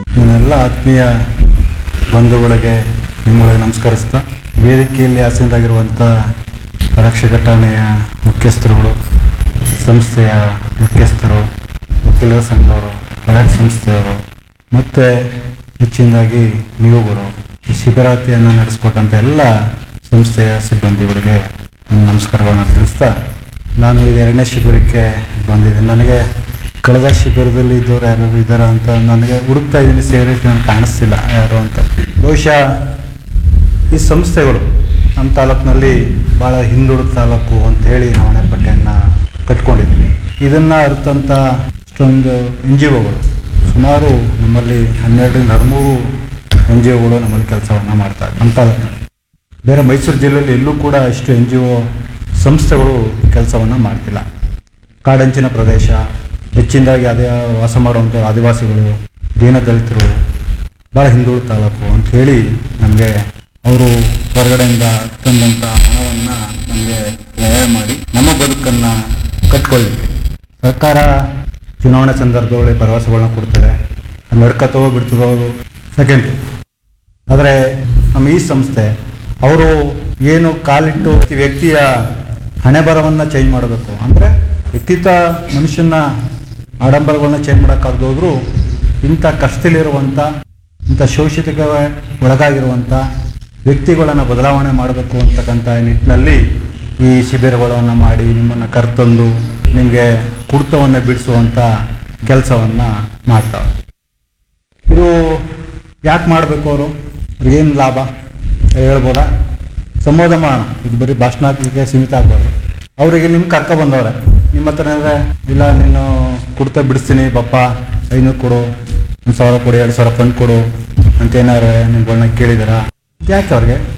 ನನ್ನೆಲ್ಲ ಆತ್ಮೀಯ ಬಂಧುಗಳಿಗೆ ನಿಮ್ಮಗಳಿಗೆ ನಮಸ್ಕರಿಸ್ತಾ ವೇದಿಕೆಯಲ್ಲಿ ಆಸೀನರಾಗಿರುವಂಥ ರಕ್ಷಕ ಠಾಣೆಯ ಮುಖ್ಯಸ್ಥರುಗಳು ಸಂಸ್ಥೆಯ ಮುಖ್ಯಸ್ಥರು ವಕೀಲರ ಸಂಘದವರು ಕರೆಕ್ಟ್ ಸಂಸ್ಥೆಯವರು ಮತ್ತು ಹೆಚ್ಚಿನದಾಗಿ ನೀವುಗಳು ಈ ಶಿಬಿರಾತಿಯನ್ನು ನಡೆಸ್ಕೊಟ್ಟಂಥ ಎಲ್ಲ ಸಂಸ್ಥೆಯ ಸಿಬ್ಬಂದಿಗಳಿಗೆ ನನ್ನ ನಮಸ್ಕಾರಗಳನ್ನ ತಿಳಿಸ್ತಾ ನಾನು ಈಗ ಎರಡನೇ ಶಿಬಿರಕ್ಕೆ ಬಂದಿದ್ದೀನಿ ನನಗೆ ಕಳೆದ ಶಿಬಿರದಲ್ಲಿ ಇದ್ದವ್ರು ಯಾರು ಇದ್ದಾರಾ ಅಂತ ನನಗೆ ಹುಡುಕ್ತಾ ಇದ್ದೀನಿ ಸೇರಿ ನನಗೆ ಕಾಣಿಸ್ತಿಲ್ಲ ಯಾರು ಅಂತ ಬಹುಶಃ ಈ ಸಂಸ್ಥೆಗಳು ನಮ್ಮ ತಾಲೂಕಿನಲ್ಲಿ ಭಾಳ ಹಿಂದುಳಿದ ತಾಲೂಕು ಅಂತ ಹೇಳಿ ನಾವು ಹಣೆಪಟ್ಟಿಯನ್ನು ಕಟ್ಕೊಂಡಿದ್ದೀವಿ ಇದನ್ನು ಅರ್ಥಂಥ ಅಷ್ಟೊಂದು ಎನ್ ಜಿ ಒಗಳು ಸುಮಾರು ನಮ್ಮಲ್ಲಿ ಹನ್ನೆರಡರಿಂದ ಹದಿಮೂರು ಎನ್ ಜಿ ಒಗಳು ನಮ್ಮಲ್ಲಿ ಕೆಲಸವನ್ನು ಮಾಡ್ತಾರೆ ನಮ್ಮ ತಾಲೂಕಿನಲ್ಲಿ ಬೇರೆ ಮೈಸೂರು ಜಿಲ್ಲೆಯಲ್ಲಿ ಎಲ್ಲೂ ಕೂಡ ಇಷ್ಟು ಎನ್ ಜಿ ಒ ಸಂಸ್ಥೆಗಳು ಕೆಲಸವನ್ನು ಮಾಡ್ತಿಲ್ಲ ಕಾಡಂಚಿನ ಪ್ರದೇಶ ಹೆಚ್ಚಿನದಾಗಿ ಅದೇ ವಾಸ ಮಾಡುವಂಥ ಆದಿವಾಸಿಗಳು ದೀನದಲಿತರು ಭಾಳ ಹಿಂದುಳಿದ ತಾಲೂಕು ಅಂತ ಹೇಳಿ ನಮಗೆ ಅವರು ಹೊರಗಡೆಯಿಂದ ತಂದಂಥ ಹಣವನ್ನು ನಮಗೆ ವ್ಯಯ ಮಾಡಿ ನಮ್ಮ ಬದುಕನ್ನು ಕಟ್ಕೊಳ್ಳಿಕ್ಕೆ ಸರ್ಕಾರ ಚುನಾವಣೆ ಸಂದರ್ಭದಲ್ಲಿ ಭರವಸೆಗಳನ್ನ ಕೊಡ್ತದೆ ನಡ್ಕತ್ತವೋ ಬಿಡ್ತದೋ ಅದು ಸೆಕೆಂಡ್ರಿ ಆದರೆ ನಮ್ಮ ಈ ಸಂಸ್ಥೆ ಅವರು ಏನು ಕಾಲಿಟ್ಟು ಈ ವ್ಯಕ್ತಿಯ ಹಣೆ ಬರವನ್ನು ಚೇಂಜ್ ಮಾಡಬೇಕು ಅಂದರೆ ವ್ಯಕ್ತಿತ್ವ ಮನುಷ್ಯನ ಆಡಂಬರಗಳನ್ನ ಚೇಂಜ್ ಮಾಡೋಕ್ಕಾಗದೋದ್ರು ಇಂಥ ಕಷ್ಟದಲ್ಲಿರುವಂಥ ಇಂಥ ಶೋಷಿತಕ್ಕೆ ಒಳಗಾಗಿರುವಂಥ ವ್ಯಕ್ತಿಗಳನ್ನು ಬದಲಾವಣೆ ಮಾಡಬೇಕು ಅಂತಕ್ಕಂಥ ನಿಟ್ಟಿನಲ್ಲಿ ಈ ಶಿಬಿರಗಳನ್ನು ಮಾಡಿ ನಿಮ್ಮನ್ನು ಕರೆತಂದು ನಿಮಗೆ ಕುರ್ತವನ್ನು ಬಿಡಿಸುವಂಥ ಕೆಲಸವನ್ನು ಮಾಡ್ತಾವೆ ಇದು ಯಾಕೆ ಮಾಡಬೇಕು ಅವರು ಏನು ಲಾಭ ಹೇಳ್ಬೋದಾ ಸಂಬೋಧ ಮಾಡೋಣ ಇದು ಬರೀ ಭಾಷಣಕ್ಕೆ ಸೀಮಿತ ಆಗ್ಬಾರ್ದು ಅವರಿಗೆ ನಿಮ್ಮ ಕರ್ಕ ಬಂದವ್ರೆ ನಿಮ್ಮ ಹತ್ರ ಏನಾದ್ರೆ ಇಲ್ಲ ನೀನು ಕುಡ್ತಾ ಬಿಡಿಸ್ತೀನಿ ಬಪ್ಪ ಐನೂರು ಕೊಡು ಒಂದು ಸಾವಿರ ಕೊಡು ಎರಡು ಸಾವಿರ ಫಂಡ್ ಕೊಡು ಅಂತ ಏನಾದ್ರೆ ನಿಮ್ಗಳನ್ನ ಕೇಳಿದಾರ ಯಾಕೆ ಅವ್ರಿಗೆ